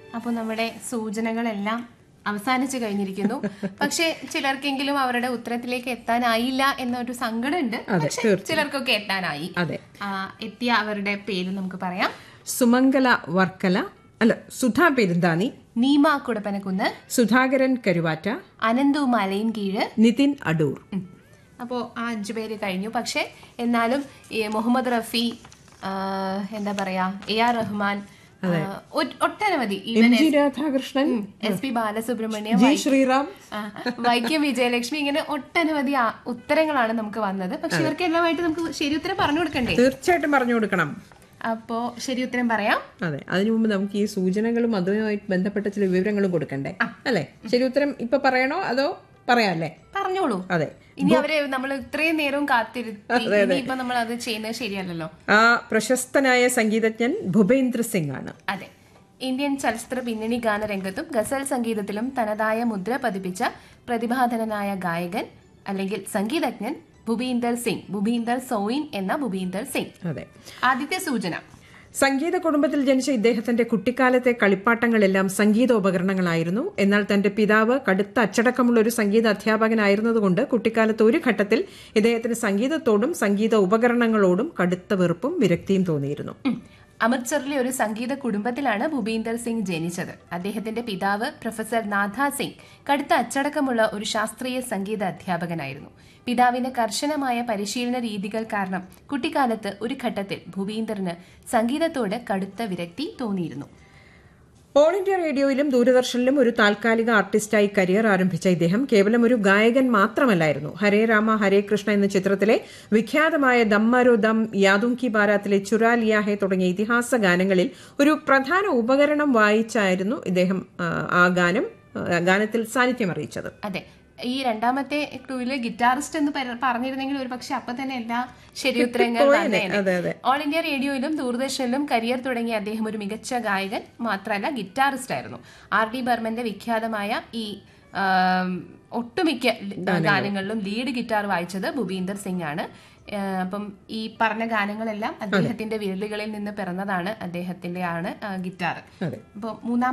അപ്പോൾ നമ്മുടെ സൂചനകളെല്ലാം അവസാനിച്ചു കഴിഞ്ഞിരിക്കുന്നു പക്ഷെ ചിലർക്കെങ്കിലും അവരുടെ ഉത്തരത്തിലേക്ക് എത്താനായില്ല എന്നൊരു സങ്കടമുണ്ട് പക്ഷെ ചിലർക്കൊക്കെ എത്താനായി അതെ ആ, എത്തിയ അവരുടെ പേര് നമുക്ക് പറയാം സുമംഗല വർക്കല അല്ല സുധാ പെരുന്താനി നീമ കുടപ്പനക്കുന്ന് സുധാകരൻ കരുവാറ്റ അനന്തു മലയിൻ കീഴ് നിതിൻ അടൂർ ഉം. അപ്പോ ആ അഞ്ചു പേര് കഴിഞ്ഞു പക്ഷെ എന്നാലും ഈ മുഹമ്മദ് റഫി ആ, എന്താ പറയാ എ ആർ റഹ്മാൻ ആ, ഒ- ഒട്ടനവധി എം ഈവൻ G Radhakrishnan S P Balasubrahmanyam G Sriram ആ, വൈക്കം വിജയലക്ഷ്മി ഇങ്ങനെ ഒട്ടനവധി ആ- ഉത്തരങ്ങളാണ് നമുക്ക് വന്നത് പക്ഷെ ഇവർക്ക് എല്ലാമായിട്ട് നമുക്ക് ശരി ഉത്തരം പറഞ്ഞു കൊടുക്കണ്ടേ തീർച്ചയായിട്ടും പറഞ്ഞു കൊടുക്കണം അപ്പോ ശരി ഉത്തരം പറയാം അതെ അതിനു മുമ്പ് നമുക്ക് ഈ സൂചനകളും അതുമായിട്ട് ബന്ധപ്പെട്ട ചില വിവരങ്ങളും കൊടുക്കണ്ടേ അല്ലേ ശരി ഉത്തരം ഇപ്പൊ പറയണോ അതോ പറയാല്ലേ പറഞ്ഞോളൂ അതെ ഇനി അവരെ നമ്മൾ ഇത്രയും നേരവും കാത്തിരുത്തി ഇനിയിപ്പോ നമ്മൾ അത് ചെയ്യുന്നത് ശരിയല്ലല്ലോ ആ പ്രശസ്തനായ സംഗീതജ്ഞൻ ഭൂപേന്ദ്ര സിംഗ് ആണ് അതെ ഇന്ത്യൻ ചലച്ചിത്ര പിന്നണി ഗാനരംഗത്തും ഗസൽ സംഗീതത്തിലും തനതായ മുദ്ര പതിപ്പിച്ച പ്രതിഭാധനനായ ഗായകൻ അല്ലെങ്കിൽ സംഗീതജ്ഞൻ ഭൂപീന്ദർ സിംഗ് ഭൂപീന്ദർ സോയിൻ എന്ന ഭൂപീന്ദർ സിംഗ് അതെ ആദ്യത്തെ സൂചന സംഗീത കുടുംബത്തിൽ ജനിച്ച ഇദ്ദേഹത്തിന്റെ കുട്ടിക്കാലത്തെ കളിപ്പാട്ടങ്ങളെല്ലാം സംഗീത ഉപകരണങ്ങളായിരുന്നു എന്നാൽ തന്റെ പിതാവ് കടുത്ത അച്ചടക്കമുള്ള ഒരു സംഗീത അധ്യാപകനായിരുന്നതുകൊണ്ട് കുട്ടിക്കാലത്ത് ഒരു ഘട്ടത്തിൽ ഇദ്ദേഹത്തിന് സംഗീതത്തോടും സംഗീത ഉപകരണങ്ങളോടും കടുത്ത വെറുപ്പും വിരക്തിയും തോന്നിയിരുന്നു ഉം. അമൃത്സറിലെ ഒരു സംഗീത കുടുംബത്തിലാണ് ഭൂപീന്ദർ സിംഗ് ജനിച്ചത് അദ്ദേഹത്തിന്റെ പിതാവ് പ്രൊഫസർ നാഥ സിംഗ് കടുത്ത അച്ചടക്കമുള്ള ഒരു ശാസ്ത്രീയ സംഗീത അധ്യാപകനായിരുന്നു പിതാവിന്റെ കർശനമായ പരിശീലന രീതികൾ കാരണം കുട്ടിക്കാലത്ത് ഒരു ഘട്ടത്തിൽ ഭൂപീന്ദറിന് സംഗീതത്തോട് കടുത്ത വിരക്തി തോന്നിയിരുന്നു ഓൾ ഇന്ത്യ റേഡിയോയിലും ദൂരദർശനിലും ഒരു താൽക്കാലിക ആർട്ടിസ്റ്റായി കരിയർ ആരംഭിച്ച ഇദ്ദേഹം കേവലം ഒരു ഗായകൻ മാത്രമല്ലായിരുന്നു ഹരേ രാമ ഹരേ കൃഷ്ണ എന്ന ചിത്രത്തിലെ വിഖ്യാതമായ ദമ്മാരോ ദം യാദുങ്കി ബാരാത്തിലെ ചുരാ ലിയാഹെ തുടങ്ങിയ ഇതിഹാസ ഗാനങ്ങളിൽ ഒരു പ്രധാന ഉപകരണം വായിച്ചായിരുന്നു ഇദ്ദേഹം ആ, ആ ഗാനം ആ, ഗാനത്തിൽ സാന്നിധ്യം അറിയിച്ചത് അതെ ഈ രണ്ടാമത്തെ ക്ലൂവില് ഗിറ്റാറിസ്റ്റ് എന്ന് പറ- പറഞ്ഞിരുന്നെങ്കിൽ ഒരു പക്ഷെ അപ്പൊ തന്നെ എല്ലാ ശരി ഉത്തരങ്ങൾ വന്നേനെ. അതെ അതെ ഓൾ ഇന്ത്യ റേഡിയോയിലും ദൂരദർശനിലും കരിയർ തുടങ്ങിയ അദ്ദേഹം ഒരു മികച്ച ഗായകൻ മാത്രമല്ല ഗിറ്റാറിസ്റ്റ് ആയിരുന്നു ആർ ഡി ബർമന്റെ വിഖ്യാതമായ ഈ ആം, ഒട്ടുമിക്ക ഗാനങ്ങളിലും ലീഡ് ഗിറ്റാർ വായിച്ചത് ഭൂപീന്ദർ സിംഗ് ആണ് ആ, അപ്പം ഈ പറഞ്ഞ ഗാനങ്ങളെല്ലാം അദ്ദേഹത്തിന്റെ വിരലുകളിൽ നിന്ന് പിറന്നതാണ് അദ്ദേഹത്തിന്റെ ആണ് ഗിറ്റാർ അതെ അപ്പോൾ മൂന്നാം